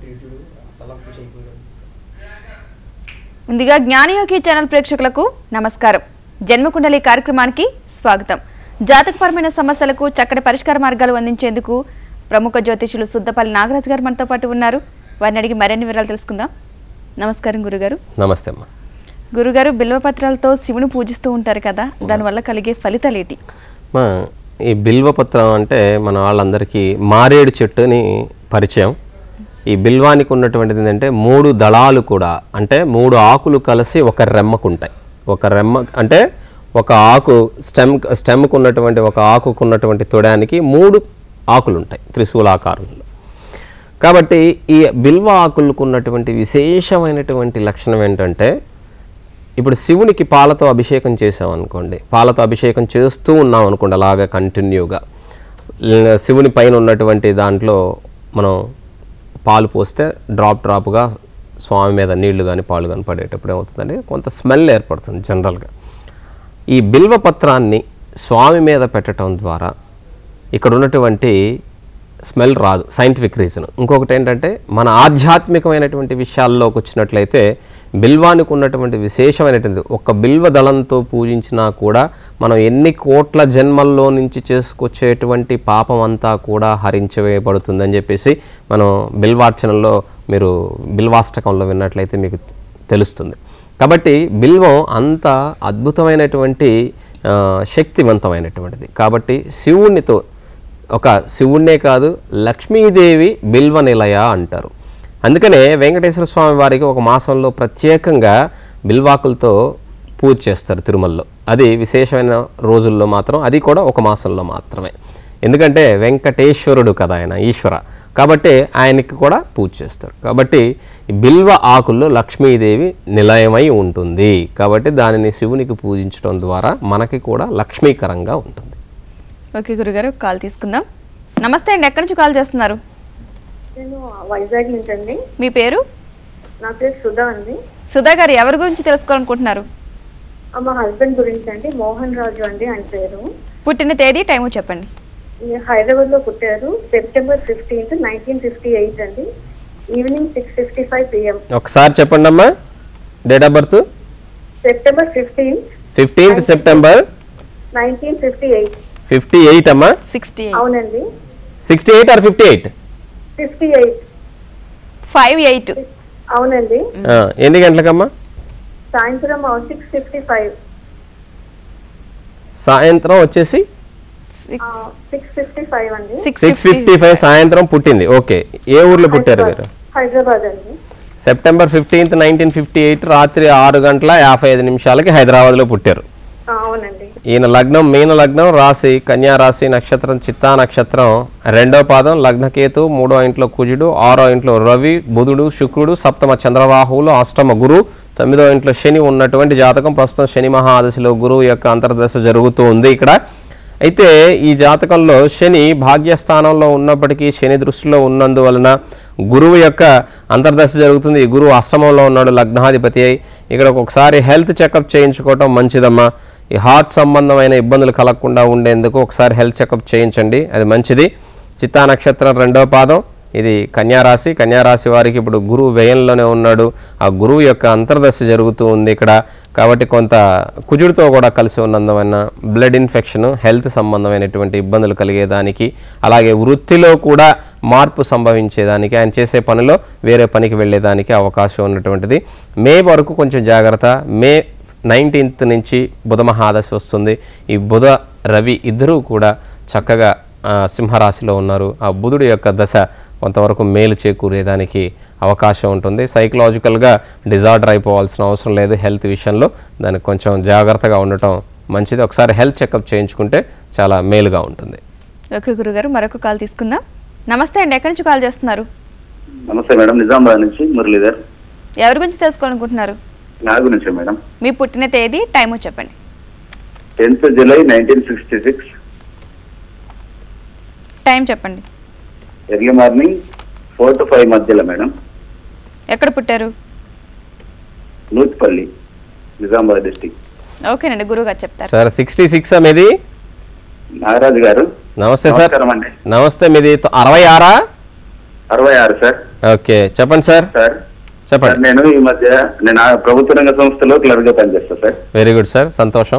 ఇటు తలపు చేయకూడదు ముందుగా జ్ఞానయోగి ఛానల్ ప్రేక్షకులకు నమస్కారం జన్మకుండలి కార్యక్రమానికి స్వాగతం జాతకపరమైన సమస్యలకు చక్కటి పరిష్కార మార్గాలు అందించేందుకు ప్రముఖ జ్యోతిషులు సుద్దపల్లి నాగరాజు గారు మనతో పాటు ఉన్నారు వారిని అడిగి మరిన్ని వివరాలు తెలుసుకుందాం నమస్కారం గురుగారు నమస్తే అమ్మా గురుగారు బిల్వపత్రాలతో శివుని పూజిస్తూ ఉంటారు కదా దానివల్ల కలిగే ఫలితాలు ఏంటి మా ఈ బిల్వపత్రం అంటే మన వాళ్ళందరికీ మారేడు చెట్టుని పరిచయం ఈ బిల్వానికి ఉన్నటువంటిది ఏంటంటే మూడు దళాలు కూడా అంటే మూడు ఆకులు కలిసి ఒక రెమ్మకు ఉంటాయి ఒక రెమ్మ అంటే ఒక ఆకు స్టెమ్ స్టెమ్కు ఉన్నటువంటి ఒక ఆకుకు ఉన్నటువంటి తొడానికి మూడు ఆకులు ఉంటాయి త్రిశూలాకారంలో కాబట్టి ఈ బిల్వ ఆకులకు ఉన్నటువంటి విశేషమైనటువంటి లక్షణం ఏంటంటే ఇప్పుడు శివునికి పాలతో అభిషేకం చేసాం అనుకోండి పాలతో అభిషేకం చేస్తూ ఉన్నాం అనుకోండి అలాగా కంటిన్యూగా ల- శివుని పైన ఉన్నటువంటి దాంట్లో మనం పాలు పోస్తే డ్రాప్ డ్రాప్గా స్వామి మీద నీళ్లు కానీ పాలు కానీ పడేటప్పుడు ఏమవుతుందంటే కొంత స్మెల్ ఏర్పడుతుంది జనరల్గా ఈ బిల్వ పత్రాన్ని స్వామి మీద పెట్టడం ద్వారా ఇక్కడ ఉన్నటువంటి స్మెల్ రాదు సైంటిఫిక్ రీజన్ ఇంకొకటి ఏంటంటే మన ఆధ్యాత్మికమైనటువంటి విషయాల్లోకి వచ్చినట్లయితే బిల్వానికి ఉన్నటువంటి విశేషమైనటువంటి ఒక బిల్వ దళంతో పూజించినా కూడా మనం ఎన్ని కోట్ల జన్మల్లో నుంచి చేసుకొచ్చేటువంటి పాపం అంతా కూడా హరించవేయబడుతుందని చెప్పేసి మనం బిల్వార్చనలో మీరు బిల్వాష్టకంలో విన్నట్లయితే మీకు తెలుస్తుంది కాబట్టి బిల్వం అంత అద్భుతమైనటువంటి ఆ, శక్తివంతమైనటువంటిది కాబట్టి శివునితో ఒక శివుణ్ణే కాదు లక్ష్మీదేవి బిల్వ నిలయ అంటారు అందుకనే వెంకటేశ్వర స్వామి వారికి ఒక మాసంలో ప్రత్యేకంగా బిల్వాకులతో పూజ చేస్తారు తిరుమలలో అది విశేషమైన రోజుల్లో మాత్రం అది కూడా ఒక మాసంలో మాత్రమే ఎందుకంటే వెంకటేశ్వరుడు కదా ఆయన ఈశ్వర కాబట్టి ఆయనకి కూడా పూజ చేస్తారు కాబట్టి ఈ బిల్వ ఆకుల్లో లక్ష్మీదేవి నిలయమై ఉంటుంది కాబట్టి దానిని శివునికి పూజించడం ద్వారా మనకి కూడా లక్ష్మీకరంగా ఉంటుంది ఓకే గురుగారు కాల్ తీసుకుందాం నమస్తే అండి ఎక్కడి నుంచి కాల్ చేస్తున్నారు నేను వైజాగ్ నుంచి అండి మీ పేరు నా పేరు సుధా అండి సుధా గారు ఎవరి గురించి తెలుసుకోవాలనుకుంటున్నారు ఆ, మా హస్బెండ్ గురించి అండి మోహన్ రాజు అండి ఆయన పేరు పుట్టిన తేదీ టైము చెప్పండి ఈ హైదరాబాద్ లో పుట్టారు September fifteenth nineteen fifty eight అండి evening six fifty five PM ఒకసారి చెప్పండి అమ్మా date of birth September fifteenth fifteenth September nineteen fifty eight fifty eight అమ్మా సిక్స్టీ అవునండి sixty eight or fifty eight fifty eight five eight అవునండి ఎన్ని గంటలకమ్మా సాయంత్రం సిక్స్ ఫిఫ్టీ ఫైవ్ సాయంత్రం వచ్చేసి సిక్స్ ఫిఫ్టీ ఫైవ్ అండి సిక్స్ ఫిఫ్టీ ఫైవ్ సాయంత్రం పుట్టింది ఓకే ఏ ఊర్లో పుట్టారు మీరు హైదరాబాద్ అండి September fifteenth nineteen fifty eight రాత్రి ఆరు గంటల యాభై ఐదు నిమిషాలకి హైదరాబాద్లో పుట్టారు ఆ, అవునండి ఈయన లగ్నం మీన లగ్నం రాశి కన్యా రాశి నక్షత్రం చిత్తా నక్షత్రం రెండో పాదం లగ్నకేతు మూడో ఇంట్లో కుజుడు ఆరో ఇంట్లో రవి బుధుడు శుక్రుడు సప్తమ చంద్రరాహువులు అష్టమ గురు తొమ్మిదో ఇంట్లో శని ఉన్నటువంటి జాతకం ప్రస్తుతం శని మహాదశలో గురువు యొక్క అంతర్దశ జరుగుతూ ఉంది ఇక్కడ అయితే ఈ జాతకంలో శని భాగ్యస్థానంలో ఉన్నప్పటికీ శని దృష్టిలో ఉన్నందువలన గురువు యొక్క అంతర్దశ జరుగుతుంది ఈ గురువు అష్టమంలో ఉన్నాడు లగ్నాధిపతి అయి ఇక్కడ ఒకసారి హెల్త్ చెకప్ చేయించుకోవటం మంచిదమ్మా ఈ హార్ట్ సంబంధమైన ఇబ్బందులు కలగకుండా ఉండేందుకు ఒకసారి హెల్త్ చెకప్ చేయించండి అది మంచిది చిత్తా నక్షత్రం రెండవ పాదం ఇది కన్యారాశి కన్యారాశి వారికి ఇప్పుడు గురువు వ్యయంలోనే ఉన్నాడు ఆ గురువు యొక్క అంతర్దశ జరుగుతూ ఉంది ఇక్కడ కాబట్టి కొంత కుజుడితో కూడా కలిసి ఉన్నందువలన బ్లడ్ ఇన్ఫెక్షన్ హెల్త్ సంబంధమైనటువంటి ఇబ్బందులు కలిగేదానికి అలాగే వృత్తిలో కూడా మార్పు సంభవించేదానికి ఆయన చేసే పనిలో వేరే పనికి వెళ్ళేదానికి అవకాశం ఉన్నటువంటిది మే వరకు కొంచెం జాగ్రత్త మే నైన్టీన్త్ నుంచి బుధ మహాదశ వస్తుంది ఈ బుధ రవి ఇద్దరూ కూడా చక్కగా ఆ, సింహరాశిలో ఉన్నారు ఆ బుధుడి యొక్క దశ కొంతవరకు మేలు చేకూరేదానికి అవకాశం ఉంటుంది సైకలాజికల్గా డిజార్డర్ అయిపోవాల్సిన అవసరం లేదు హెల్త్ విషయంలో దానికి కొంచెం జాగ్రత్తగా ఉండటం మంచిది ఒకసారి హెల్త్ చెకప్ చేయించుకుంటే చాలా మేలుగా ఉంటుంది ఓకే గురుగారు మరొక కాల్ తీసుకుందాం నమస్తే అండి ఎక్కడి నుంచి కాల్ చేస్తున్నారు నమస్తే మేడం నిజామాబాద్ నుంచి మురళీధర్ ఎవరి గురించి తెలుసుకోవాలనుకుంటున్నారు నాగు నుంచి మేడం మీ పుట్టిన తేదీ టైము చెప్పండి tenth July nineteen sixty six time చెప్పండి early morning four to five మధ్యలో మేడం ఎక్కడ పుట్టారు నూత్పల్లి నిజామాబాద్ డిస్టిక్ ఓకేనండి గురువు గారు చెప్తారు సార్ సిక్స్టీ సిక్స్ మీది నాగరాజు గారు నమస్తే సార్ నమస్కారం అండి నమస్తే మీది తొ- అరవై ఆరా అరవై ఆరు సార్ ఓకే చెప్పండి సార్ సార్ చెప్పండి సార్, నేను ఈ మధ్య నేను ఆ ప్రభుత్వ రంగ సంస్థలో క్లర్క్ గా పనిచేస్తా సార్ వెరీ గుడ్ సార్ సంతోషం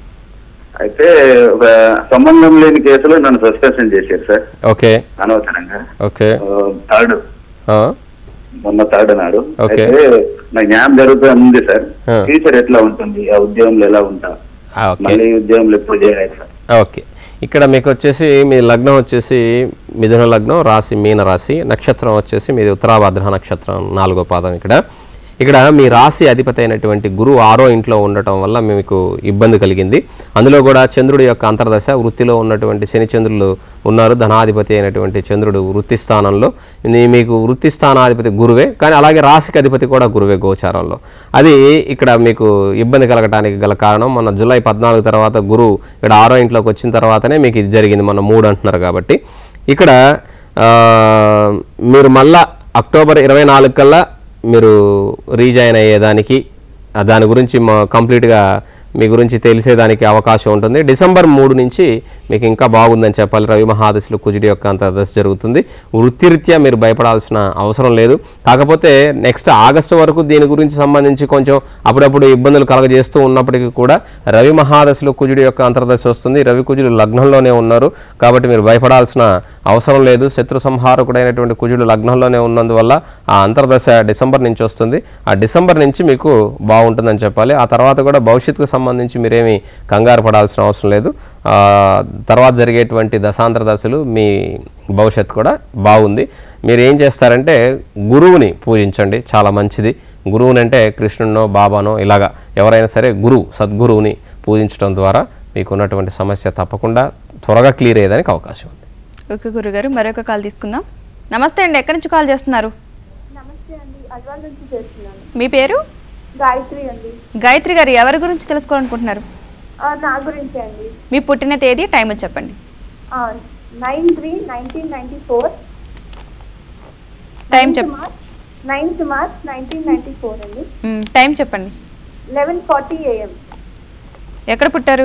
అయితే ఒక సంబంధం లేని కేసులో నన్ను సస్పెన్షన్ చేశారు సార్ ఓకే అనవసరంగా ఓకే థర్డ్ ఆ, మొన్న థర్డ్ నాడు Okay. అయితే నా జ్ఞానం జరుగుతూ ఉంది సార్ ఆ. ఫ్యూచర్ ఎట్లా ఉంటుంది ఆ ఉద్యోగంలో ఎలా ఉంటా ఆ, ఓకే మళ్ళీ ఈ ఉద్యోగంలో ఎప్పుడు చేయాలి సార్ ఓకే ఇక్కడ మీకు వచ్చేసి మీ లగ్నం వచ్చేసి మిథున లగ్నం రాశి మీన రాశి నక్షత్రం వచ్చేసి మీది ఉత్తరాభద్ర నక్షత్రం నాలుగో పాదం ఇక్కడ ఇక్కడ మీ రాశి అధిపతి అయినటువంటి గురువు ఆరో ఇంట్లో ఉండటం వల్ల మీకు ఇబ్బంది కలిగింది అందులో కూడా చంద్రుడి యొక్క అంతర్దశ వృత్తిలో ఉన్నటువంటి శని చంద్రులు ఉన్నారు ధనాధిపతి అయినటువంటి చంద్రుడు వృత్తి స్థానంలో నీ- మీకు వృత్తి స్థానాధిపతి గురువే కానీ అలాగే రాశికి అధిపతి కూడా గురువే గోచారంలో అది ఇక్కడ మీకు ఇబ్బంది కలగటానికి గల కారణం మన జూలై పద్నాలుగు తర్వాత గురువు ఇక్కడ ఆరో ఇంట్లోకి వచ్చిన తర్వాతనే మీకు ఇది జరిగింది మన మూడు అంటున్నారు కాబట్టి ఇక్కడ ఆ, మీరు మళ్ళా అక్టోబర్ ఇరవై నాలుగు కల్లా మీరు రీజాయిన్ అయ్యేదానికి ఆ, దాని గురించి మా కంప్లీట్గా మీ గురించి తెలిసేదానికి అవకాశం ఉంటుంది డిసెంబర్ మూడు నుంచి మీకు ఇంకా బాగుందని చెప్పాలి రవి మహాదశలో కుజుడి యొక్క అంత దశ జరుగుతుంది వృత్తిరీత్యా మీరు భయపడాల్సిన అవసరం లేదు కాకపోతే నెక్స్ట్ ఆగస్టు వరకు దీని గురించి సంబంధించి కొంచెం అప్పుడప్పుడు ఇబ్బందులు కలగజేస్తూ ఉన్నప్పటికీ కూడా రవి మహాదశలో కుజుడి యొక్క అంతర్దశ వస్తుంది రవి కుజుడు లగ్నంలోనే ఉన్నారు కాబట్టి మీరు భయపడాల్సిన అవసరం లేదు శత్రు సంహారకుడైనటువంటి కుజుడు లగ్నంలోనే ఉన్నందువల్ల ఆ అంతర్దశ డిసెంబర్ నుంచి వస్తుంది ఆ డిసెంబర్ నుంచి మీకు బాగుంటుందని చెప్పాలి ఆ తర్వాత కూడా భవిష్యత్తుకు సంబంధించి మీరేమి కంగారు పడాల్సిన అవసరం లేదు ఆ, తర్వాత జరిగేటువంటి దశాంతర దశలు మీ భవిష్యత్తు కూడా బాగుంది మీరు ఏం చేస్తారంటే గురువుని పూజించండి చాలా మంచిది గురువుని అంటే కృష్ణునో బాబానో ఇలాగా ఎవరైనా సరే గురువు సద్గురువుని పూజించడం ద్వారా మీకు ఉన్నటువంటి సమస్య తప్పకుండా త్వరగా క్లియర్ అయ్యేదానికి అవకాశం ఉంది ఓకే గురుగారు మరొక కాల్ తీసుకుందాం నమస్తే అండి ఎక్కడి నుంచి కాల్ చేస్తున్నారు నమస్తే అండి అల్వాల్ నుంచి చేస్తున్నాను మీ పేరు గాయత్రి అండి గాయత్రి గారు ఎవరి గురించి తెలుసుకోవాలనుకుంటున్నారు ఆ, నా గురించి అండి మీ పుట్టిన తేదీ టైం చెప్పండి nine three nineteen ninety four time చెప్ ninth March nineteen ninety four అండి మ్, టైం చెప్పండి లెవెన్ ఫార్టీ ఏఎం ఎక్కడ పుట్టారు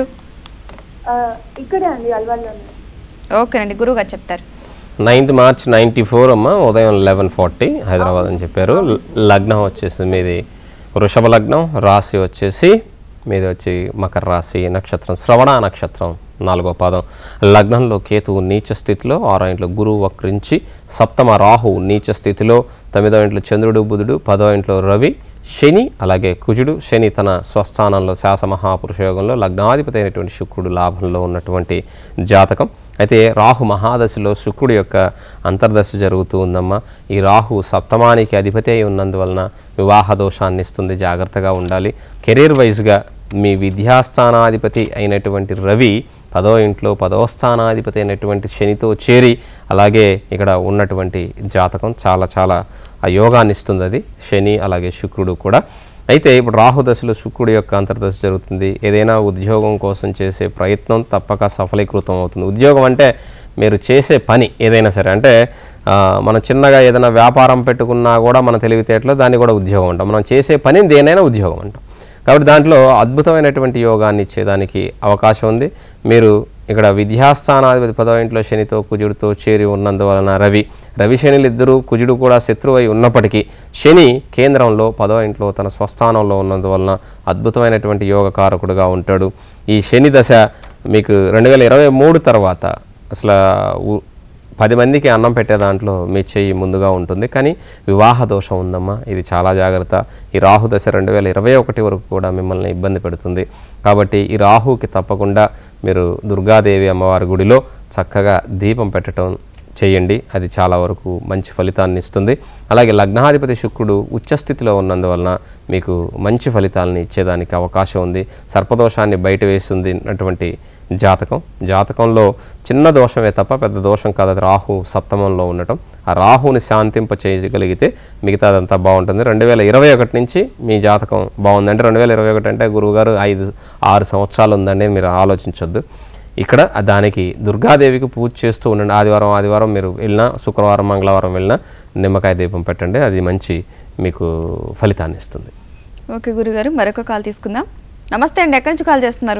ఇక్కడే అండి అల్వాల్లోనే ఓకేనండి గురువు గారు చెప్తారు నైన్త్ మార్చ్ నైంటీ ఫోర్ అమ్మ ఉదయం లెవెన్ ఫార్టీ హైదరాబాద్ అని చెప్పారు ల- లగ్నం వచ్చేసి మీది వృషభ లగ్నం రాశి వచ్చేసి మీది వచ్చి మకర రాశి నక్షత్రం శ్రవణ నక్షత్రం నాలుగో పాదం లగ్నంలో కేతువు నీచ స్థితిలో ఆరో ఇంట్లో గురువు వక్రించి సప్తమ రాహు నీచ స్థితిలో తొమ్మిదో ఇంట్లో చంద్రుడు బుధుడు పదో ఇంట్లో రవి శని అలాగే కుజుడు శని తన స్వస్థానంలో శాస మహాపురుష యోగంలో లగ్నాధిపతి అయినటువంటి శుక్రుడు లాభంలో ఉన్నటువంటి జాతకం అయితే రాహు మహాదశలో శుక్రుడి యొక్క అంతర్దశ జరుగుతూ ఉందమ్మా ఈ రాహు సప్తమానికి అధిపతి అయి ఉన్నందువలన వివాహ దోషాన్ని ఇస్తుంది జాగ్రత్తగా ఉండాలి కెరీర్ వైజ్గా మీ విద్యాస్థానాధిపతి అయినటువంటి రవి పదో ఇంట్లో పదో స్థానాధిపతి అయినటువంటి శనితో చేరి అలాగే ఇక్కడ ఉన్నటువంటి జాతకం చాలా చాలా ఆ యోగాన్ని ఇస్తుంది అది శని అలాగే శుక్రుడు కూడా అయితే ఇప్పుడు రాహు దశలో శుక్రుడి యొక్క అంతర్దశ జరుగుతుంది ఏదైనా ఉద్యోగం కోసం చేసే ప్రయత్నం తప్పక సఫలీకృతం అవుతుంది ఉద్యోగం అంటే మీరు చేసే పని ఏదైనా సరే అంటే ఆ, మనం చిన్నగా ఏదైనా వ్యాపారం పెట్టుకున్నా కూడా మన తెలివితేటలో దాన్ని కూడా ఉద్యోగం అంటాం మనం చేసే పని దేనైనా ఉద్యోగం అంటాం కాబట్టి దాంట్లో అద్భుతమైనటువంటి యోగాన్ని ఇచ్చేదానికి అవకాశం ఉంది మీరు ఇక్కడ విద్యాస్థానాధిపతి పదవ ఇంట్లో శనితో కుజుడితో చేరి ఉన్నందువలన రవి రవి శనిలు ఇద్దరు కుజుడు కూడా శత్రువై ఉన్నప్పటికీ శని కేంద్రంలో పదవ ఇంట్లో తన స్వస్థానంలో ఉన్నందువలన అద్భుతమైనటువంటి యోగకారకుడుగా ఉంటాడు ఈ శని దశ మీకు రెండు వేల ఇరవై మూడు తర్వాత అసలు ఉ- పది మందికి అన్నం పెట్టే దాంట్లో మీ చెయ్యి ముందుగా ఉంటుంది కానీ వివాహ దోషం ఉందమ్మా ఇది చాలా జాగ్రత్త ఈ రాహు దశ రెండు వేల ఇరవై ఒకటి వరకు కూడా మిమ్మల్ని ఇబ్బంది పెడుతుంది కాబట్టి ఈ రాహుకి తప్పకుండా మీరు దుర్గాదేవి అమ్మవారి గుడిలో చక్కగా దీపం పెట్టడం చేయండి అది చాలా వరకు మంచి ఫలితాన్ని ఇస్తుంది అలాగే లగ్నాధిపతి శుక్రుడు ఉచ్చస్థితిలో ఉన్నందువలన మీకు మంచి ఫలితాలని ఇచ్చేదానికి అవకాశం ఉంది సర్పదోషాన్ని బయట వేస్తుంది అటువంటి జాతకం జాతకంలో చిన్న దోషమే తప్ప పెద్ద దోషం కాదు అది రాహు సప్తమంలో ఉండటం ఆ రాహుని శాంతింప చేయగలిగితే మిగతాదంతా బాగుంటుంది రెండు వేల ఇరవై ఒకటి నుంచి మీ జాతకం బాగుంది అంటే రెండు వేల ఇరవై ఒకటి అంటే గురువుగారు ఐదు ఆరు సంవత్సరాలు ఉందండి మీరు ఆలోచించొద్దు ఇక్కడ దానికి దుర్గాదేవికి పూజ చేస్తూ ఉండండి ఆదివారం ఆదివారం మీరు వెళ్ళినా శుక్రవారం మంగళవారం వెళ్ళినా నిమ్మకాయ దీపం పెట్టండి అది మంచి మీకు ఫలితాన్ని ఇస్తుంది ఓకే గురుగారు మరొక కాల్ తీసుకుందాం నమస్తే అండి ఎక్కడి నుంచి కాల్ చేస్తున్నారు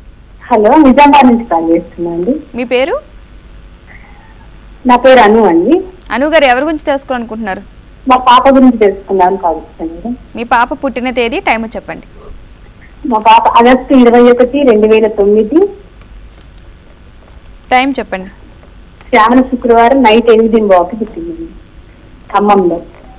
హలో నిజామాబాద్ నుంచి కాల్ చేస్తున్నా అండి మీ పేరు నా పేరు అను అండి అను గారు ఎవరి గురించి తెలుసుకోవాలనుకుంటున్నారు మా పాప గురించి తెలుసుకున్నాను కాల్ చేశాను మేడం మీ పాప పుట్టిన తేదీ టైం చెప్పండి మా పాప ఆగస్టు ఇరవై ఒకటి రెండు వేల తొమ్మిది టైం చెప్పండి శ్రావణ శుక్రవారం నైట్ ఎనిమిది బాకి పుట్టింది ఖమ్మంలో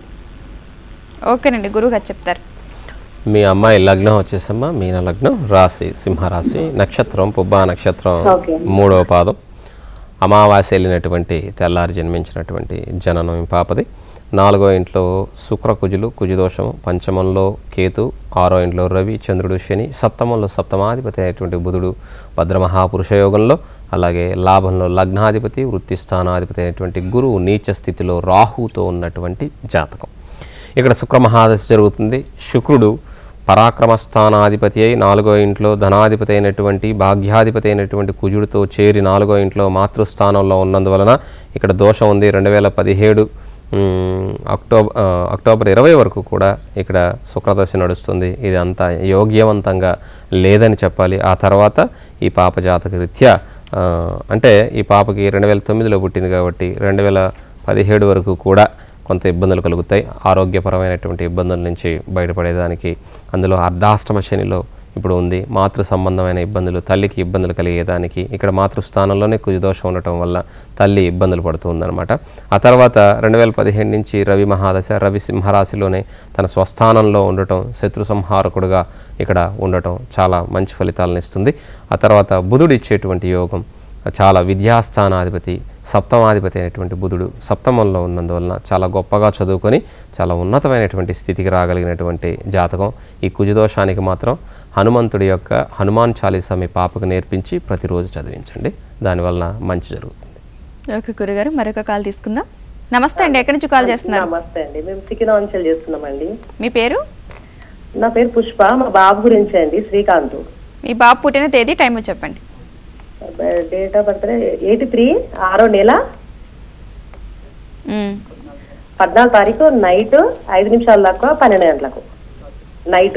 ఓకేనండి గురువు గారు చెప్తారు మీ అమ్మాయి లగ్నం వచ్చేసమ్మా మీన లగ్నం రాశి సింహరాశి నక్షత్రం పుబ్బా నక్షత్రం ఓకే. మూడవ పాదం అమావాస్య వెళ్ళినటువంటి తెల్లారి జన్మించినటువంటి జననం ఈ పాపది నాలుగో ఇంట్లో శుక్ర కుజులు కుజుదోషము పంచమంలో కేతు ఆరో ఇంట్లో రవి చంద్రుడు శని సప్తమంలో సప్తమాధిపతి అయినటువంటి బుధుడు భద్రమహాపురుష యోగంలో అలాగే లాభంలో లగ్నాధిపతి వృత్తి స్థానాధిపతి అయినటువంటి గురువు నీచ స్థితిలో రాహుతో ఉన్నటువంటి జాతకం ఇక్కడ శుక్ర మహాదశ జరుగుతుంది శుక్రుడు పరాక్రమ స్థానాధిపతి అయి నాలుగో ఇంట్లో ధనాధిపతి అయినటువంటి భాగ్యాధిపతి అయినటువంటి కుజుడితో చేరి నాలుగో ఇంట్లో మాతృస్థానంలో ఉన్నందువలన ఇక్కడ దోషం ఉంది రెండు వేల పదిహేడు అక్టోబర్ అక్టోబర్ ఇరవై వరకు కూడా ఇక్కడ శుక్రదశ నడుస్తుంది ఇది అంత యోగ్యవంతంగా లేదని చెప్పాలి ఆ తర్వాత ఈ పాప జాతక రీత్యా ఆ, అంటే ఈ పాపకి రెండు వేల తొమ్మిదిలో పుట్టింది కాబట్టి రెండు వేల పదిహేడు వరకు కూడా కొంత ఇబ్బందులు కలుగుతాయి ఆరోగ్యపరమైనటువంటి ఇబ్బందుల నుంచి బయటపడేదానికి అందులో అర్ధాష్టమ శనిలో ఇప్పుడు ఉంది మాతృ సంబంధమైన ఇబ్బందులు తల్లికి ఇబ్బందులు కలిగేదానికి ఇక్కడ మాతృస్థానంలోనే కుజదోషం ఉండటం వల్ల తల్లి ఇబ్బందులు పడుతుందన్నమాట ఆ తర్వాత రెండు వేల పదిహేడు నుంచి రవి మహాదశ రవి సింహరాశిలోనే తన స్వస్థానంలో ఉండటం శత్రు సంహారకుడుగా ఇక్కడ ఉండటం చాలా మంచి ఫలితాలను ఇస్తుంది ఆ తర్వాత బుధుడు ఇచ్చేటువంటి యోగం చాలా విద్యాస్థానాధిపతి సప్తమాధిపతి అయినటువంటి బుధుడు సప్తమంలో ఉన్నందువలన చాలా గొప్పగా చదువుకొని చాలా ఉన్నతమైనటువంటి స్థితికి రాగలిగినటువంటి జాతకం ఈ కుజదోషానికి మాత్రం హనుమంతుడి యొక్క హనుమాన్ చాలీసా మీ పాపకు నేర్పించి ప్రతిరోజు చదివించండి దానివలన మంచి జరుగుతుంది ఓకే గురుగారు మరొక కాల్ తీసుకుందాం నమస్తే అండి ఎక్కడి నుంచి కాల్ చేస్తున్నారు నమస్తే అండి మేము చికినాంచల్ చేస్తున్నామండి మీ పేరు నా పేరు పుష్ప మా బాబు గురించి అండి శ్రీకాంత్ మీ బాబు పుట్టిన తేదీ టైం చెప్పండి date of birth eighty three ఆరో నెల మ్మ్. పద్నాలుగు తారీఖు నైట్ ఐదు నిమిషాల దాకా పన్నెండు గంటలకు నైట్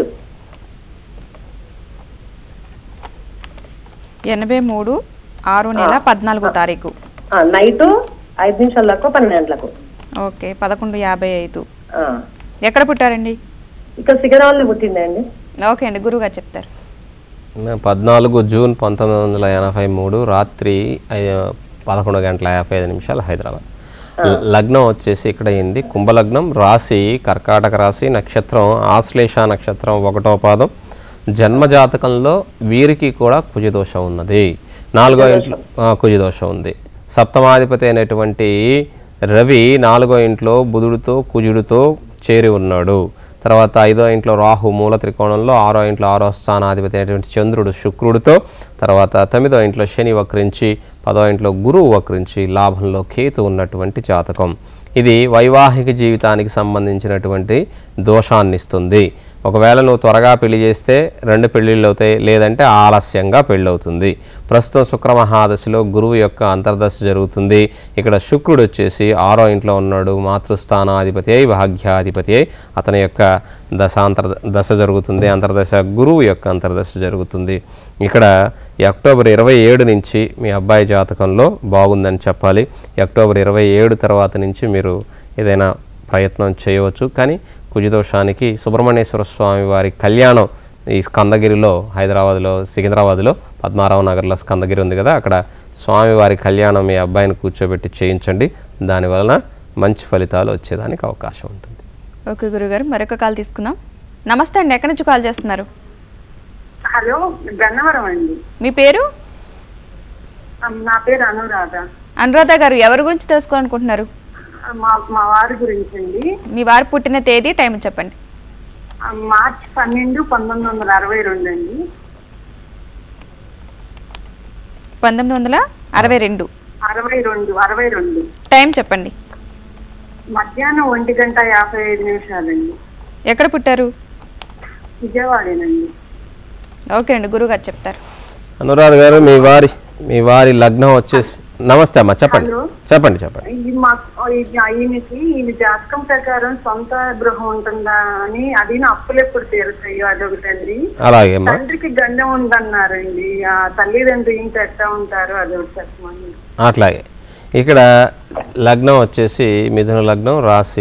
ఎనభై మూడు ఆరు నెల పద్నాలుగో తారీఖు నైట్ ఐదు నిమిషాల దాకా పన్నెండు గంటలకు ఓకే పదకొండు యాభై ఐదు ఆ. ఎక్కడ పుట్టారండి ఇక్కడ సిగరాల్లో పుట్టిందండి ఓకే అండి గురువుగారు చెప్తారు పద్నాలుగు జూన్ పంతొమ్మిది వందల ఎనభై మూడు రాత్రి ఐ- పదకొండు గంటల యాభై ఐదు నిమిషాలు హైదరాబాద్ లగ్నం వచ్చేసి ఇక్కడ అయింది కుంభలగ్నం రాశి కర్కాటక రాశి నక్షత్రం ఆశ్లేష నక్షత్రం ఒకటో పాదం జన్మజాతకంలో వీరికి కూడా కుజదోషం ఉన్నది నాలుగో ఇంట్లో ఆ, కుజదోషం ఉంది సప్తమాధిపతి అయినటువంటి రవి నాలుగో ఇంట్లో బుధుడితో కుజుడితో చేరి ఉన్నాడు తర్వాత ఐదో ఇంట్లో రాహు మూల త్రికోణంలో ఆరో ఇంట్లో ఆరో స్థానాధిపతి అయినటువంటి చంద్రుడు శుక్రుడితో తర్వాత తొమ్మిదో ఇంట్లో శని వక్రించి పదో ఇంట్లో గురువు వక్రించి లాభంలో కేతు ఉన్నటువంటి జాతకం ఇది వైవాహిక జీవితానికి సంబంధించినటువంటి దోషాన్ని ఇస్తుంది ఒకవేళ నువ్వు త్వరగా పెళ్లి చేస్తే రెండు పెళ్ళిళ్ళు అవుతాయి లేదంటే ఆలస్యంగా పెళ్ళి అవుతుంది ప్రస్తుతం శుక్ర మహాదశలో గురువు యొక్క అంతర్దశ జరుగుతుంది ఇక్కడ శుక్రుడు వచ్చేసి ఆరో ఇంట్లో ఉన్నాడు మాతృస్థానాధిపతి అయి భాగ్యాధిపతి అయి అతని యొక్క దశాంతర దశ జరుగుతుంది అంతర్దశ గురువు యొక్క అంతర్దశ జరుగుతుంది ఇక్కడ ఈ అక్టోబర్ ఇరవై ఏడు నుంచి మీ అబ్బాయి జాతకంలో బాగుందని చెప్పాలి ఈ అక్టోబర్ ఇరవై ఏడు తర్వాత నుంచి మీరు ఏదైనా ప్రయత్నం చేయవచ్చు కానీ కుజదోషానికి సుబ్రహ్మణ్యేశ్వర స్వామి వారి కళ్యాణం ఈ స్కందగిరిలో హైదరాబాద్లో సికింద్రాబాద్లో పద్మారావు నగర్లో స్కందగిరి ఉంది కదా అక్కడ స్వామివారి కళ్యాణం మీ అబ్బాయిని కూర్చోబెట్టి చేయించండి దానివలన మంచి ఫలితాలు వచ్చేదానికి అవకాశం ఉంటుంది ఓకే గురుగారు మరొక కాల్ తీసుకుందాం నమస్తే అండి ఎక్కడి నుంచి కాల్ చేస్తున్నారు హలో గన్నవరం అండి మీ పేరు నా పేరు అనురాధ అనురాధ గారు ఎవరి గురించి తెలుసుకోవాలనుకుంటున్నారు మా మా వారి గురించి అండి మీ వారు పుట్టిన తేదీ టైం చెప్పండి మార్చ్ పన్నెండు పంతొమ్మిది వందల అరవై రెండు అండి పంతొమ్మిది వందల అరవై రెండు అరవై రెండు అరవై రెండు టైం చెప్పండి మధ్యాహ్నం ఒంటి గంట యాభై ఐదు నిమిషాలండి ఎక్కడ పుట్టారు విజయవాడేనండి ఓకే అండి గురుగారు చెప్తారు అనురాధ గారు మీ వారి మీ వారి లగ్నం వచ్చేసి నమస్తే అమ్మా చెప్పండి హలో. చెప్పండి చెప్పండి ఈ మా ఈ- ఈయనకి ఈయన జాతకం ప్రకారం సొంత గృహం ఉంటుందా అని అది నా అప్పులు ఎప్పుడు తీరుతాయో అదొకటండి అలాగే అమ్మా తండ్రికి గండం ఉందన్నారండి ఆ తల్లిదండ్రులు ఇంత ఎట్లా ఉంటారో అదొకటి చెప్పమని అట్లాగే ఇక్కడ లగ్నం వచ్చేసి మిథున లగ్నం రాశి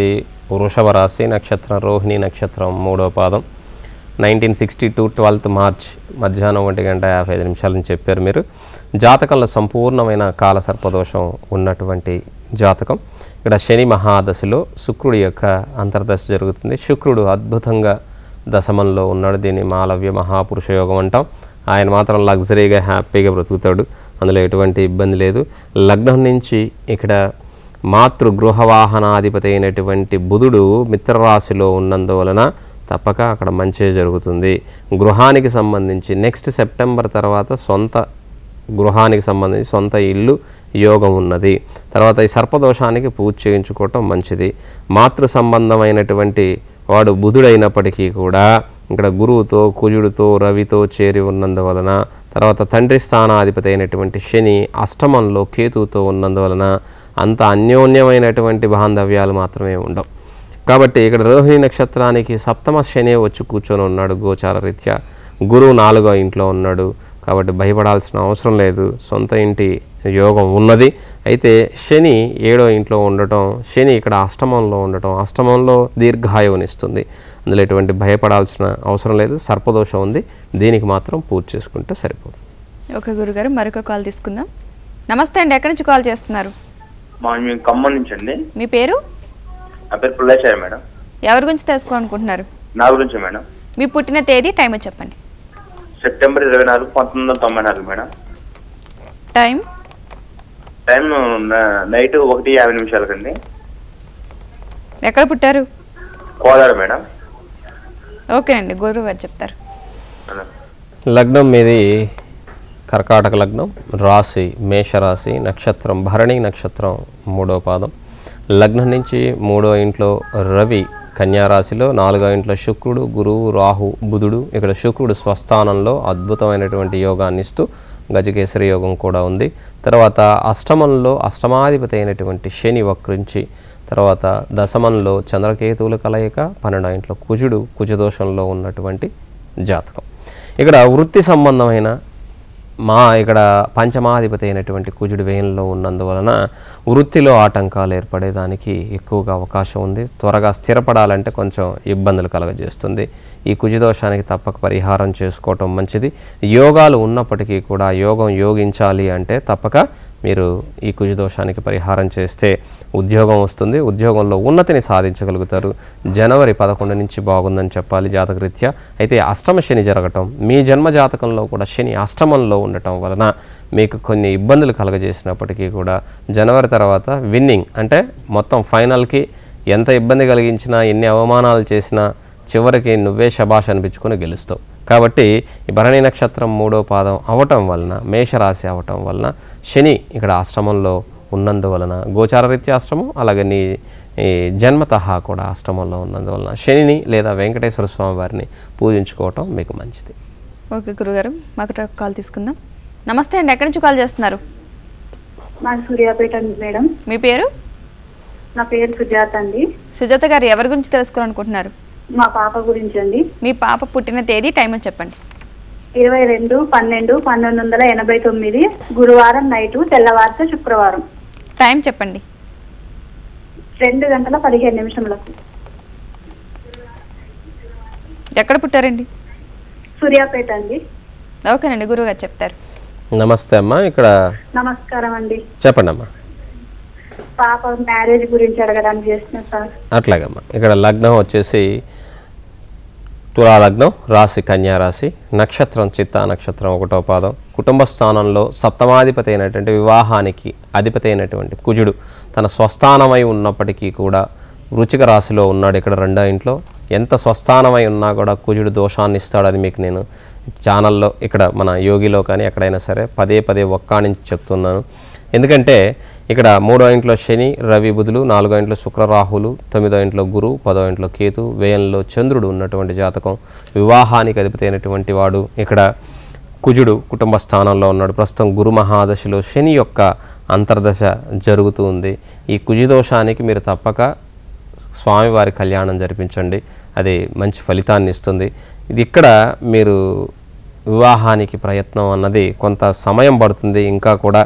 వృషభ రాశి నక్షత్రం రోహిణి నక్షత్రం మూడో పాదం nineteen sixty two twelfth March మధ్యాహ్నం ఒంటి గంట యాభై ఐదు నిమిషాలని చెప్పారు మీరు జాతకంలో సంపూర్ణమైన కాల సర్పదోషం ఉన్నటువంటి జాతకం ఇక్కడ శని మహాదశలో శుక్రుడి యొక్క అంతర్దశ జరుగుతుంది శుక్రుడు అద్భుతంగా దశమంలో ఉన్నాడు దీన్ని మాలవ్య మహాపురుష యోగం అంటాం ఆయన మాత్రం లగ్జరీగా హ్యాపీగా బ్రతుకుతాడు అందులో ఎటువంటి ఇబ్బంది లేదు లగ్నం నుంచి ఇక్కడ మాతృ గృహవాహనాధిపతి అయినటువంటి బుధుడు మిత్రరాశిలో ఉన్నందువలన తప్పక అక్కడ మంచి జరుగుతుంది గృహానికి సంబంధించి నెక్స్ట్ సెప్టెంబర్ తర్వాత సొంత గృహానికి సంబంధించి సొంత ఇల్లు యోగం ఉన్నది తర్వాత ఈ సర్పదోషానికి పూజ చేయించుకోవటం మంచిది మాతృ సంబంధమైనటువంటి వాడు బుధుడైనప్పటికీ కూడా ఇక్కడ గురువుతో కుజుడితో రవితో చేరి ఉన్నందువలన తర్వాత తండ్రి స్థానాధిపతి అయినటువంటి శని అష్టమంలో కేతువుతో ఉన్నందువలన అంత అన్యోన్యమైనటువంటి బాంధవ్యాలు మాత్రమే ఉండవు కాబట్టి ఇక్కడ రోహిణి నక్షత్రానికి సప్తమ శని వచ్చి కూర్చొని ఉన్నాడు గోచార రీత్యా గురువు నాలుగో ఇంట్లో ఉన్నాడు కాబట్టి భయపడాల్సిన అవసరం లేదు సొంత ఇంటి యోగం ఉన్నది అయితే శని ఏడో ఇంట్లో ఉండటం శని ఇక్కడ అష్టమంలో ఉండటం అష్టమంలో దీర్ఘాయువునిస్తుంది అందులో ఎటువంటి భయపడాల్సిన అవసరం లేదు సర్పదోషం ఉంది దీనికి మాత్రం పూజ చేసుకుంటే సరిపోతుంది ఓకే గురుగారు మరొక కాల్ తీసుకుందాం నమస్తే అండి ఎక్కడి నుంచి కాల్ చేస్తున్నారు మా మేము ఖమ్మం నుంచి అండి మీ పేరు నా పేరు పుల్లేశారు మేడం ఎవరి గురించి తెలుసుకోవాలనుకుంటున్నారు నా గురించి మేడం మీ పుట్టిన తేదీ టైం చెప్పండి సెప్టెంబర్ ఇరవై నాలుగు పంతొమ్మిది వందల తొంభై నాలుగు మేడం టైం టైం న- నైట్ ఒకటి యాభై నిమిషాలకండి ఎక్కడ పుట్టారు కోదాడు మేడం ఓకేనండి గురువు గారు చెప్తారు లగ్నం మీది కర్కాటక లగ్నం రాశి మేషరాశి నక్షత్రం భరణి నక్షత్రం మూడో పాదం లగ్నం నుంచి మూడో ఇంట్లో రవి కన్యారాశిలో నాలుగో ఇంట్లో శుక్రుడు గురువు రాహు బుధుడు ఇక్కడ శుక్రుడు స్వస్థానంలో అద్భుతమైనటువంటి యోగాన్ని ఇస్తూ గజకేసరి యోగం కూడా ఉంది తర్వాత అష్టమంలో అష్టమాధిపతి అయినటువంటి శని వక్రించి తర్వాత దశమంలో చంద్రకేతువుల కలయిక పన్నెండో ఇంట్లో కుజుడు కుజదోషంలో ఉన్నటువంటి జాతకం ఇక్కడ వృత్తి సంబంధమైన మా ఇక్కడ పంచమాధిపతి అయినటువంటి కుజుడి వ్యయంలో ఉన్నందువలన వృత్తిలో ఆటంకాలు ఏర్పడేదానికి ఎక్కువగా అవకాశం ఉంది త్వరగా స్థిరపడాలంటే కొంచెం ఇబ్బందులు కలగజేస్తుంది ఈ కుజదోషానికి తప్పక పరిహారం చేసుకోవటం మంచిది యోగాలు ఉన్నప్పటికీ కూడా యోగం యోగించాలి అంటే తప్పక మీరు ఈ కుజదోషానికి పరిహారం చేస్తే ఉద్యోగం వస్తుంది ఉద్యోగంలో ఉన్నతిని సాధించగలుగుతారు జనవరి పదకొండు నుంచి బాగుందని చెప్పాలి జాతకరీత్యా అయితే అష్టమ శని జరగటం మీ జన్మ జాతకంలో కూడా శని అష్టమంలో ఉండటం వలన మీకు కొన్ని ఇబ్బందులు కలగజేసినప్పటికీ కూడా జనవరి తర్వాత విన్నింగ్ అంటే మొత్తం ఫైనల్కి ఎంత ఇబ్బంది కలిగించినా ఎన్ని అవమానాలు చేసినా చివరికి నువ్వే శబాష్ అనిపించుకొని గెలుస్తావు కాబట్టి ఈ భరణి నక్షత్రం మూడో పాదం అవటం వలన మేషరాశి అవటం వలన శని ఇక్కడ అష్టమంలో ఉన్నందువలన గోచారరీత్యా అష్టమం అలాగే నీ ఈ జన్మతహా కూడా అష్టమంలో ఉన్నందువలన శనిని లేదా వెంకటేశ్వర స్వామి వారిని పూజించుకోవటం మీకు మంచిది ఓకే గురుగారు మాకు ఒక కాల్ తీసుకుందాం నమస్తే అండి ఎక్కడి నుంచి కాల్ చేస్తున్నారు మాది సూర్యాపేట అండి మేడం మీ పేరు నా పేరు సుజాత అండి సుజాత గారు ఎవరి గురించి తెలుసుకోవాలనుకుంటున్నారు మా పాప గురించి అండి మీ పాప పుట్టిన తేదీ టైం అని చెప్పండి ఇరవై రెండు పన్నెండు పంతొమ్మిది వందల ఎనభై తొమ్మిది గురువారం నైటు తెల్లవారితే శుక్రవారం టైం చెప్పండి రెండు గంటల పదిహేను నిమిషములకు ఎక్కడ పుట్టారండి సూర్యాపేట అండి ఓకేనండి గురువు గారు చెప్తారు నమస్తే అమ్మా ఇక్కడ నమస్కారం అండి చెప్పండి అమ్మా పాప మ్యారేజ్ గురించి అడగడానికి చేస్తున్నా సార్ అట్లాగమ్మా ఇక్కడ లగ్నం వచ్చేసి తులా లగ్నం రాశి కన్యా రాశి నక్షత్రం చిత్తా నక్షత్రం ఒకటో పాదం కుటుంబ స్థానంలో సప్తమాధిపతి అయినటువంటి వివాహానికి అధిపతి అయినటువంటి కుజుడు తన స్వస్థానమై ఉన్నప్పటికీ కూడా వృచిక రాశిలో ఉన్నాడు ఇక్కడ రెండో ఇంట్లో ఎంత స్వస్థానమై ఉన్నా కూడా కుజుడు దోషాన్ని ఇస్తాడని మీకు నేను ఛానల్లో ఇక్కడ మన యోగిలో కానీ ఎక్కడైనా సరే పదే పదే ఒక్కాణించి చెప్తున్నాను ఎందుకంటే ఇక్కడ మూడో ఇంట్లో శని రవి బుధులు నాలుగో ఇంట్లో శుక్ర రాహులు తొమ్మిదో ఇంట్లో గురు పదో ఇంట్లో కేతు వ్యయంలో చంద్రుడు ఉన్నటువంటి జాతకం వివాహానికి అధిపతి అయినటువంటి వాడు ఇక్కడ కుజుడు కుటుంబ స్థానంలో ఉన్నాడు ప్రస్తుతం గురు మహాదశలో శని యొక్క అంతర్దశ జరుగుతూ ఉంది ఈ కుజిదోషానికి మీరు తప్పక స్వామివారి కళ్యాణం జరిపించండి అది మంచి ఫలితాన్ని ఇస్తుంది ఇది ఇక్కడ మీరు వివాహానికి ప్రయత్నం అన్నది కొంత సమయం పడుతుంది ఇంకా కూడా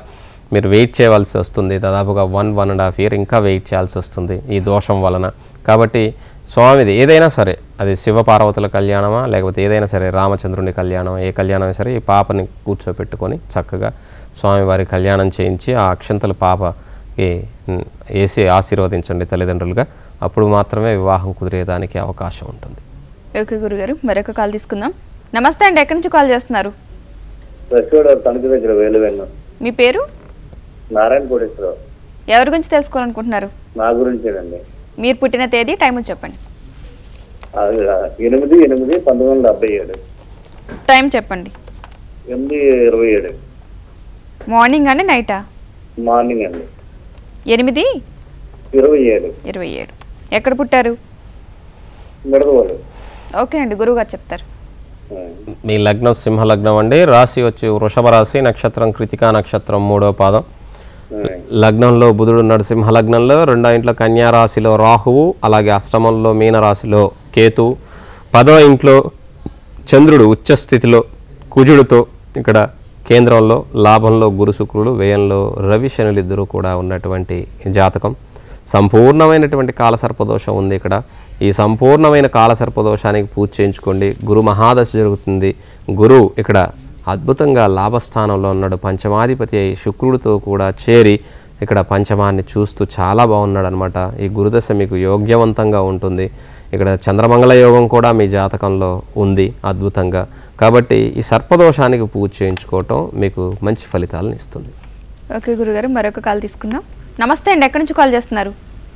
మీరు వెయిట్ చేయవలసి వస్తుంది దాదాపుగా one one and half year ఇంకా వెయిట్ చేయాల్సి వస్తుంది ఈ దోషం వలన కాబట్టి స్వామిది ఏదైనా సరే అది శివపార్వతుల కళ్యాణమా లేకపోతే ఏదైనా సరే రామచంద్రుని కళ్యాణం ఏ కళ్యాణం సరే ఈ పాపని కూర్చోపెట్టుకొని చక్కగా స్వామివారి కళ్యాణం చేయించి ఆ అక్షంతల పాపకి ఉమ్, వేసి ఆశీర్వదించండి తల్లిదండ్రులుగా అప్పుడు మాత్రమే వివాహం కుదిరేదానికి అవకాశం ఉంటుంది ఓకే గురుగారు మరొక కాల్ తీసుకుందాం నమస్తే అండి ఎక్కడి నుంచి కాల్ చేస్తున్నారు రసిగూడ తణుకు దగ్గర వేలు వెన్ను మీ పేరు నారాయణ కోటేశ్వరరావు ఎవరి గురించి తెలుసుకోవాలనుకుంటున్నారు నా గురించేనండి మీరు పుట్టిన తేదీ టైం చెప్పండి అది ఎనిమిది ఎనిమిది పంతొమ్మిది వందల డెబ్బై ఏడు టైం చెప్పండి ఎనిమిది ఇరవై ఏడు మార్నింగ్ అండి నైటా మార్నింగ్ అండి ఎనిమిది ఇరవై ఏడు ఇరవై ఏడు ఎక్కడ పుట్టారు మిడదవాడు ఓకే అండి గురువుగారు చెప్తారు మీ లగ్నం సింహ లగ్నం అండి రాశి వచ్చి వృషభ రాశి నక్షత్రం కృతికా నక్షత్రం మూడో పాదం లగ్నంలో బుధుడు ఉన్నాడు సింహ లగ్నంలో రెండో ఇంట్లో కన్యా రాశిలో రాహువు అలాగే అష్టమంలో మీన రాశిలో కేతు పదో ఇంట్లో చంద్రుడు ఉచ్చ స్థితిలో కుజుడితో ఇక్కడ కేంద్రంలో లాభంలో గురు శుక్రుడు వ్యయంలో రవి శనులు ఇద్దరు కూడా ఉన్నటువంటి జాతకం సంపూర్ణమైనటువంటి కాలసర్పదోషం ఉంది ఇక్కడ ఈ సంపూర్ణమైన కాలసర్పదోషానికి పూజ చేయించుకోండి గురు మహాదశ జరుగుతుంది గురు ఇక్కడ అద్భుతంగా లాభస్థానంలో ఉన్నాడు పంచమాధిపతి అయి శుక్రుడితో కూడా చేరి ఇక్కడ పంచమాన్ని చూస్తూ చాలా బాగున్నాడు అనమాట ఈ గురుదశ మీకు యోగ్యవంతంగా ఉంటుంది ఇక్కడ చంద్రమంగళ యోగం కూడా మీ జాతకంలో ఉంది అద్భుతంగా కాబట్టి ఈ సర్పదోషానికి పూజ చేయించుకోవటం మీకు మంచి ఫలితాలను ఇస్తుంది ఓకే గురుగారు మరొక కాల్ తీసుకుందాం నమస్తే అండి ఎక్కడి నుంచి కాల్ చేస్తున్నారు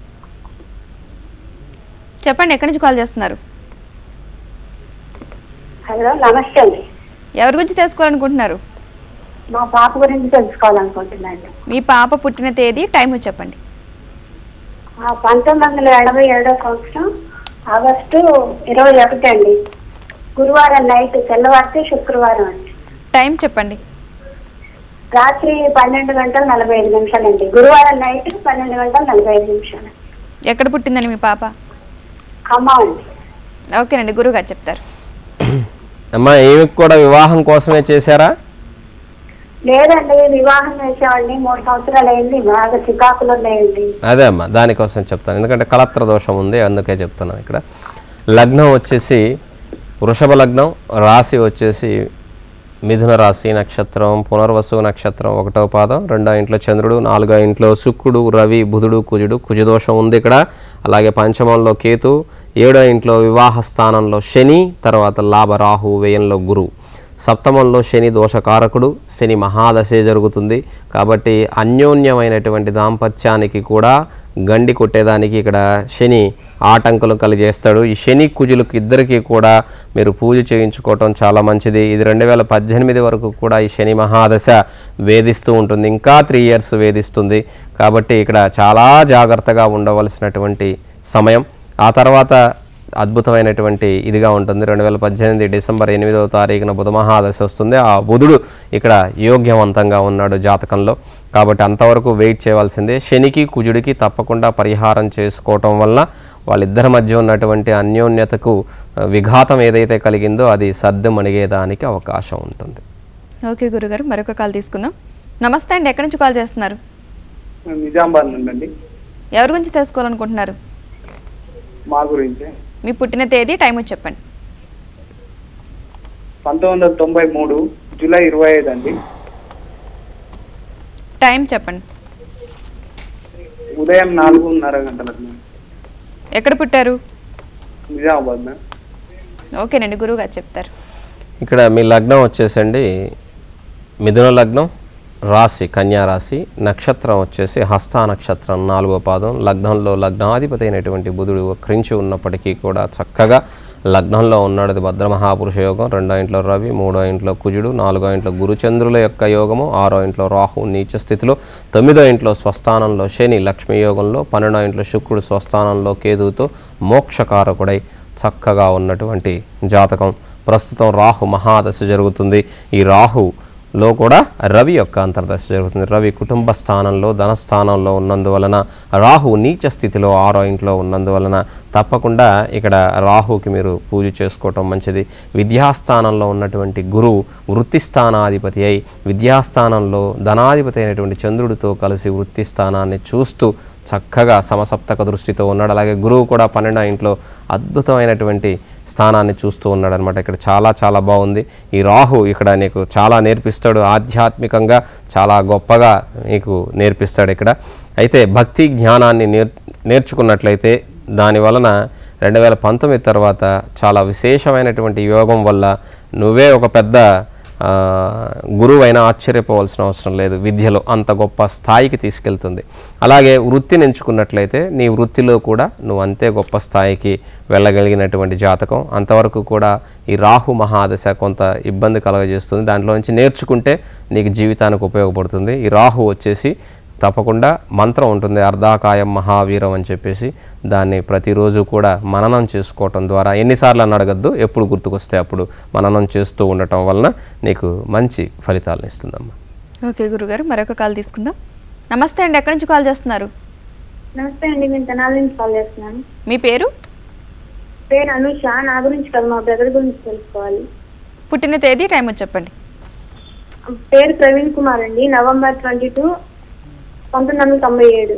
చెప్పండి ఎక్కడి నుంచి కాల్ చేస్తున్నారు హలో నమస్తే అండి ఎవరి గురించి తెలుసుకోవాలనుకుంటున్నారు మా పాప గురించి తెలుసుకోవాలనుకుంటున్నాను మీ పాప పుట్టిన తేదీ టైం చెప్పండి ఆ పంతొమ్మిది వందల ఎనభై ఏడో సంవత్సరం ఆగస్టు ఇరవై ఒకటి అండి గురువారం నైట్ తెల్లవారితే శుక్రవారం అండి టైం చెప్పండి రాత్రి పన్నెండు గంటల నలభై ఐదు నిమిషాలండి గురువారం నైట్ పన్నెండు గంటల నలభై ఐదు నిమిషాలు ఎక్కడ పుట్టిందండి మీ పాప ఖమ్మం అండి ఓకేనండి గురువుగారు చెప్తారు అమ్మా ఈమెకు కూడా వివాహం కోసమే చేశారా లేదండి వివాహం చేసామండి మూడు సంవత్సరాలు అయింది బాగా చికాకులు ఉన్నాయండి అదే అమ్మా దానికోసం చెప్తాను ఎందుకంటే కలత్ర దోషం ఉంది అందుకే చెప్తున్నాను ఇక్కడ లగ్నం వచ్చేసి వృషభ లగ్నం రాశి వచ్చేసి మిథున రాశి నక్షత్రం పునర్వసు నక్షత్రం ఒకటో పాదం రెండో ఇంట్లో చంద్రుడు నాలుగో ఇంట్లో శుక్రుడు రవి బుధుడు కుజుడు కుజదోషం ఉంది ఇక్కడ అలాగే పంచమంలో కేతు ఏడో ఇంట్లో వివాహ స్థానంలో శని తర్వాత లాభ రాహు వ్యయంలో గురువు సప్తమంలో శని దోషకారకుడు శని మహాదశే జరుగుతుంది కాబట్టి అన్యోన్యమైనటువంటి దాంపత్యానికి కూడా గండి కొట్టేదానికి ఇక్కడ శని ఆటంకులు కలిగేస్తాడు ఈ శని కుజులకు ఇద్దరికీ కూడా మీరు పూజ చేయించుకోవటం చాలా మంచిది ఇది రెండు వేల పద్దెనిమిది వరకు కూడా ఈ శని మహాదశ వేధిస్తూ ఉంటుంది ఇంకా త్రీ ఇయర్స్ వేధిస్తుంది కాబట్టి ఇక్కడ చాలా జాగ్రత్తగా ఉండవలసినటువంటి సమయం ఆ తర్వాత అద్భుతమైనటువంటి ఇదిగా ఉంటుంది రెండు వేల పద్దెనిమిది డిసెంబర్ ఎనిమిదవ తారీఖున బుధ మహాదశ వస్తుంది ఆ బుధుడు ఇక్కడ యోగ్యవంతంగా ఉన్నాడు జాతకంలో కాబట్టి అంతవరకు వెయిట్ చేయవలసిందే శనికి కుజుడికి తప్పకుండా పరిహారం చేసుకోవటం వల్ల వాళ్ళిద్దరి మధ్య ఉన్నటువంటి అన్యోన్యతకు ఆ, విఘాతం ఏదైతే కలిగిందో అది సర్దు మణిగేదానికి అవకాశం ఉంటుంది ఓకే గురుగారు మరొక కాల్ తీసుకుందాం నమస్తే అండి ఎక్కడి నుంచి కాల్ చేస్తున్నారు నిజామాబాద్ నుండి అండి ఎవరి గురించి తెలుసుకోవాలనుకుంటున్నారు మా గురించి మీ పుట్టిన తేదీ టైం చెప్పండి పంతొమ్మిది వందల తొంభై మూడు జూలై ఇరవై ఐదు అండి టైం చెప్పండి ఉదయం నాలుగున్నర గంటలకు ఎక్కడ పుట్టారు నిజామాబాద్ మ్యామ్ ఓకేనండి గురువుగారు చెప్తారు ఇక్కడ మీ లగ్నం వచ్చేసండి మిథున లగ్నం రాశి కన్యా రాశి నక్షత్రం వచ్చేసి హస్త నక్షత్రం నాలుగో పాదం లగ్నంలో లగ్నాధిపతి అయినటువంటి బుధుడు వక్రించి ఉన్నప్పటికీ కూడా చక్కగా లగ్నంలో ఉన్నాడు అది భద్రమహాపురుష యోగం రెండో ఇంట్లో రవి మూడో ఇంట్లో కుజుడు నాలుగో ఇంట్లో గురుచంద్రుల యొక్క యోగము ఆరో ఇంట్లో రాహు నీచ స్థితిలో తొమ్మిదో ఇంట్లో స్వస్థానంలో శని లక్ష్మీ యోగంలో పన్నెండో ఇంట్లో శుక్రుడు స్వస్థానంలో కేతువుతో మోక్షకారకుడై చక్కగా ఉన్నటువంటి జాతకం ప్రస్తుతం రాహు మహాదశ జరుగుతుంది ఈ రాహు లో కూడా రవి యొక్క అంతర్దశ జరుగుతుంది రవి కుటుంబ స్థానంలో ధనస్థానంలో ఉన్నందువలన రాహు నీచ స్థితిలో ఆరో ఇంట్లో ఉన్నందువలన తప్పకుండా ఇక్కడ రాహుకి మీరు పూజ చేసుకోవటం మంచిది విద్యాస్థానంలో ఉన్నటువంటి గురువు వృత్తి స్థానాధిపతి అయి విద్యాస్థానంలో ధనాధిపతి అయినటువంటి చంద్రుడితో కలిసి వృత్తి స్థానాన్ని చూస్తూ చక్కగా సమసప్తక దృష్టితో ఉన్నాడు అలాగే గురువు కూడా పన్నెండో ఇంట్లో అద్భుతమైనటువంటి స్థానాన్ని చూస్తూ ఉన్నాడు అనమాట ఇక్కడ చాలా చాలా బాగుంది ఈ రాహు ఇక్కడ నీకు చాలా నేర్పిస్తాడు ఆధ్యాత్మికంగా చాలా గొప్పగా నీకు నేర్పిస్తాడు ఇక్కడ అయితే భక్తి జ్ఞానాన్ని నేర్ నేర్చుకున్నట్లయితే దాని వలన రెండు వేల పంతొమ్మిది తర్వాత చాలా విశేషమైనటువంటి యోగం వల్ల నువ్వే ఒక పెద్ద ఆ, గురువైనా ఆశ్చర్యపోవాల్సిన అవసరం లేదు విద్యలో అంత గొప్ప స్థాయికి తీసుకెళ్తుంది అలాగే వృత్తిని ఎంచుకున్నట్లయితే నీ వృత్తిలో కూడా నువ్వు అంతే గొప్ప స్థాయికి వెళ్ళగలిగినటువంటి జాతకం అంతవరకు కూడా ఈ రాహు మహాదశ కొంత ఇబ్బంది కలగజేస్తుంది దాంట్లో నుంచి నేర్చుకుంటే నీకు జీవితానికి ఉపయోగపడుతుంది ఈ రాహు వచ్చేసి తప్పకుండా మంత్రం ఉంటుంది అర్ధాకాయం మహావీరం అని చెప్పేసి దాన్ని ప్రతిరోజు కూడా మననం చేసుకోవటం ద్వారా ఎన్నిసార్లు అని అడగద్దు ఎప్పుడు గుర్తుకొస్తే అప్పుడు మననం చేస్తూ ఉండటం వలన నీకు మంచి ఫలితాలను ఇస్తుందమ్మా ఓకే గురుగారు మరొక కాల్ తీసుకుందాం నమస్తే అండి ఎక్కడి నుంచి కాల్ చేస్తున్నారు నమస్తే అండి నేను తెనాలి నుంచి కాల్ చేస్తున్నాను మీ పేరు పేరు అనుష నా గురించి కాదు మా బ్రదర్ గురించి తెలుసుకోవాలి పుట్టిన తేదీ టైం వచ్చి చెప్పండి పేరు ప్రవీణ్ కుమార్ అండి నవంబర్ ట్వంటీ టూ పంతొమ్మిది వందల తొంభై ఏడు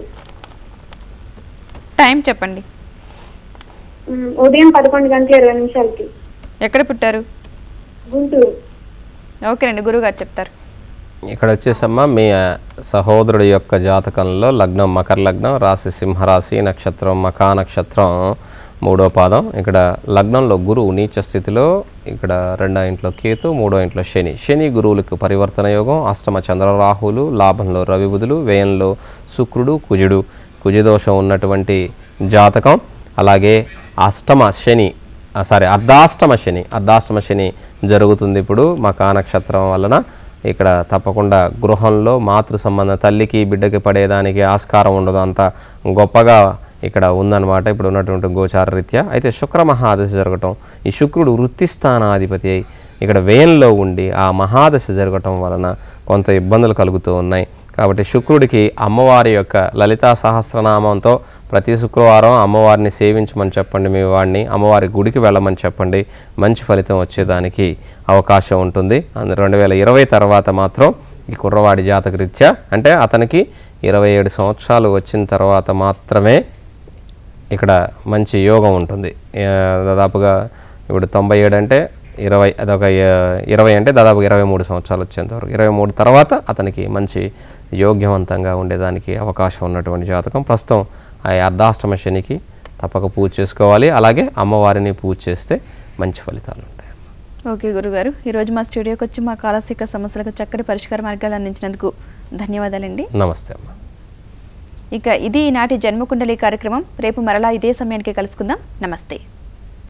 టైం చెప్పండి ఉమ్, ఉదయం పదకొండు గంటల ఇరవై నిమిషాలకి ఎక్కడ పుట్టారు గుంటూరు ఓకేనండి గురుగారు చెప్తారు ఇక్కడ వచ్చేసమ్మా మీ ఆ, సహోదరుడి యొక్క జాతకంలో లగ్నం మకర లగ్నం రాశి సింహరాశి నక్షత్రం మకా నక్షత్రం మూడో పాదం ఇక్కడ లగ్నంలో గురువు నీచ స్థితిలో ఇక్కడ రెండో ఇంట్లో కేతు మూడో ఇంట్లో శని శని గురువులకు పరివర్తన యోగం అష్టమ చంద్ర రాహులు లాభంలో రవి బుధులు వ్యయంలో శుక్రుడు కుజుడు కుజదోషం ఉన్నటువంటి జాతకం అలాగే అష్టమ శని ఆ, సారీ అర్ధాష్టమ శని అర్ధాష్టమ శని జరుగుతుంది ఇప్పుడు మకా నక్షత్రం వలన ఇక్కడ తప్పకుండా గృహంలో మాతృ సంబంధం తల్లికి బిడ్డకి పడేదానికి ఆస్కారం ఉండదు అంత గొప్పగా ఇక్కడ ఉందన్నమాట ఇప్పుడు ఉన్నటువంటి గోచార రీత్యా అయితే శుక్ర మహాదశ జరగటం ఈ శుక్రుడు వృత్తి స్థానాధిపతి అయి ఇక్కడ వ్యయంలో ఉండి ఆ మహాదశ జరగటం వలన కొంత ఇబ్బందులు కలుగుతూ ఉన్నాయి కాబట్టి శుక్రుడికి అమ్మవారి యొక్క లలితా సహస్రనామంతో ప్రతి శుక్రవారం అమ్మవారిని సేవించమని చెప్పండి మీ వాడిని అమ్మవారి గుడికి వెళ్ళమని చెప్పండి మంచి ఫలితం వచ్చేదానికి అవకాశం ఉంటుంది అందు రెండు వేల ఇరవై తర్వాత మాత్రం ఈ కుర్రవాడి జాతక రీత్యా అంటే అతనికి ఇరవై ఏడు సంవత్సరాలు వచ్చిన తర్వాత మాత్రమే ఇక్కడ మంచి యోగం ఉంటుంది ఆ, దాదాపుగా ఇప్పుడు తొంభై ఏడు అంటే ఇరవై అదొక ఆ, ఇరవై అంటే దాదాపు ఇరవై మూడు సంవత్సరాలు వచ్చేంత వరకు ఇరవై మూడు తర్వాత అతనికి మంచి యోగ్యవంతంగా ఉండేదానికి అవకాశం ఉన్నటువంటి జాతకం ప్రస్తుతం ఆ అర్ధాష్టమ శనికి తప్పక పూజ చేసుకోవాలి అలాగే అమ్మవారిని పూజ చేస్తే మంచి ఫలితాలు ఉంటాయి ఓకే గురుగారు ఈరోజు మా స్టూడియోకి వచ్చి మా కాలసిక సమస్యలకు చక్కటి పరిష్కార మార్గాలు అందించినందుకు ధన్యవాదాలండి నమస్తే అమ్మ ఇక ఇది ఈనాటి జన్మకుండలి కార్యక్రమం రేపు మరలా ఇదే సమయానికి కలుసుకుందాం నమస్తే